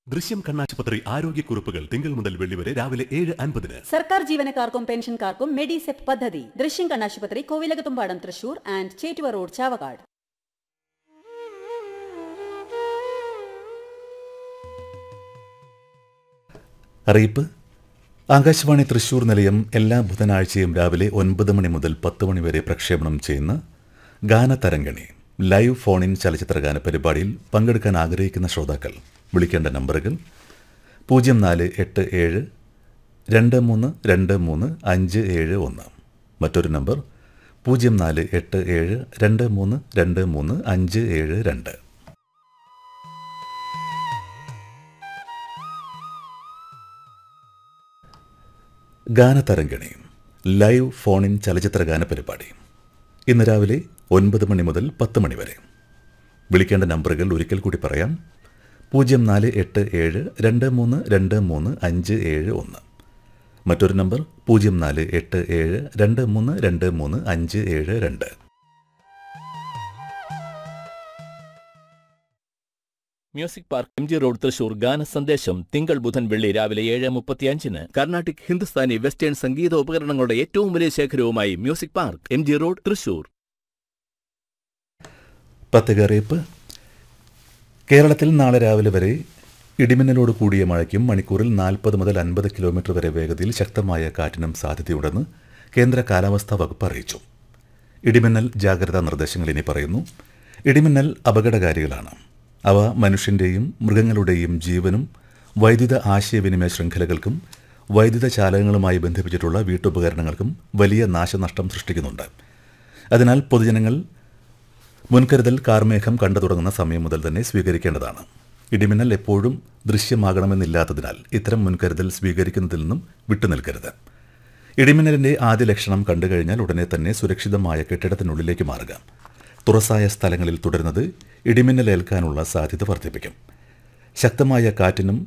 ദൃശ്യം കണ്ണാശുപത്രി ആരോഗ്യക്കുറിപ്പുകൾ തിങ്കൾ മുതൽ വെള്ളി വരെ രാവിലെ ഏഴ് അൻപതിന് സർക്കാർ ജീവനക്കാർക്കും പെൻഷൻകാർക്കും മെഡിസെപ് പദ്ധതി ദൃശ്യം കണ്ണാശുപത്രി കോവിലകത്തുംപാടം തൃശൂർ ആൻഡ് ചേറ്റുവ റോഡ് ചാവക്കാട് അറിയിപ്പ് ആകാശവാണി തൃശൂർ നിലയം എല്ലാ ബുധനാഴ്ചയും രാവിലെ ഒൻപത് മണി മുതൽ പത്ത് മണി വരെ പ്രക്ഷേപണം ചെയ്യുന്ന ഗാനതരംഗിണി ലൈവ് ഫോൺ ഇൻ ചലച്ചിത്ര ഗാന പരിപാടിയിൽ പങ്കെടുക്കാൻ ആഗ്രഹിക്കുന്ന ശ്രോതാക്കൾ വിളിക്കേണ്ട നമ്പറുകൾ പൂജ്യം നാല് എട്ട് ഏഴ് രണ്ട് മൂന്ന് രണ്ട് മൂന്ന് അഞ്ച് ഏഴ് ഒന്ന് മറ്റൊരു നമ്പർ പൂജ്യം നാല് എട്ട് ഏഴ് രണ്ട് മൂന്ന് രണ്ട് മൂന്ന് അഞ്ച് ഏഴ് രണ്ട് ഗാനതരംഗിണി ലൈവ് ഫോൺ ഇൻ ചലച്ചിത്ര ഗാന പരിപാടി ഇന്ന് രാവിലെ ഒൻപത് മണി മുതൽ പത്ത് മണി വരെ വിളിക്കേണ്ട നമ്പറുകൾ ഒരിക്കൽ കൂടി പറയാം പൂജ്യം നാല് എട്ട് ഏഴ് രണ്ട് മൂന്ന് രണ്ട് മൂന്ന് അഞ്ച് ഏഴ് ഒന്ന് മറ്റൊരു നമ്പർ പൂജ്യം നാല് എട്ട് ഏഴ് രണ്ട് മൂന്ന് രണ്ട് മൂന്ന് അഞ്ച് ഏഴ് രണ്ട് music park M G road Thrissur ഗാന സന്ദേശം തിങ്കൾ ബുധൻ വെള്ളി രാവിലെ ഏഴ് മുപ്പത്തിയഞ്ചിന് കർണാട്ടിക് ഹിന്ദുസ്ഥാനി വെസ്റ്റേൺ സംഗീത ഉപകരണങ്ങളുടെ ഏറ്റവും വലിയ ശേഖരവുമായി music park M G road Thrissur പ്രത്യേക അറിയിപ്പ് കേരളത്തിൽ നാളെ രാവിലെ വരെ ഇടിമിന്നലോട് കൂടിയ മഴയ്ക്കും മണിക്കൂറിൽ നാൽപ്പത് മുതൽ അൻപത് കിലോമീറ്റർ വരെ വേഗതയിൽ ശക്തമായ കാറ്റിനും സാധ്യതയുണ്ടെന്ന് കേന്ദ്ര കാലാവസ്ഥാ വകുപ്പ് അറിയിച്ചു ഇടിമിന്നൽ ജാഗ്രതാ നിർദ്ദേശങ്ങൾ ഇനി പറയുന്നു ഇടിമിന്നൽ അപകടകാരികളാണ് അവ മനുഷ്യൻ്റെയും മൃഗങ്ങളുടെയും ജീവനും വൈദ്യുത ആശയവിനിമയ ശൃംഖലകൾക്കും വൈദ്യുത ചാലകങ്ങളുമായി ബന്ധിപ്പിച്ചിട്ടുള്ള വീട്ടുപകരണങ്ങൾക്കും വലിയ നാശനഷ്ടം സൃഷ്ടിക്കുന്നുണ്ട് അതിനാൽ പൊതുജനങ്ങൾ മുൻകരുതൽ കാർമേഘം കണ്ടു തുടങ്ങുന്ന സമയം മുതൽ തന്നെ സ്വീകരിക്കേണ്ടതാണ് ഇടിമിന്നൽ എപ്പോഴും ദൃശ്യമാകണമെന്നില്ലാത്തതിനാൽ ഇത്തരം മുൻകരുതൽ സ്വീകരിക്കുന്നതിൽ നിന്നും വിട്ടുനിൽക്കരുത് ഇടിമിന്നലിന്റെ ആദ്യ ലക്ഷണം കണ്ടു കഴിഞ്ഞാൽ ഉടനെ തന്നെ സുരക്ഷിതമായ കെട്ടിടത്തിനുള്ളിലേക്ക് മാറുക തുറസായ സ്ഥലങ്ങളിൽ തുടരുന്നത് ഇടിമിന്നലേൽക്കാനുള്ള സാധ്യത വർദ്ധിപ്പിക്കും ശക്തമായ കാറ്റിനും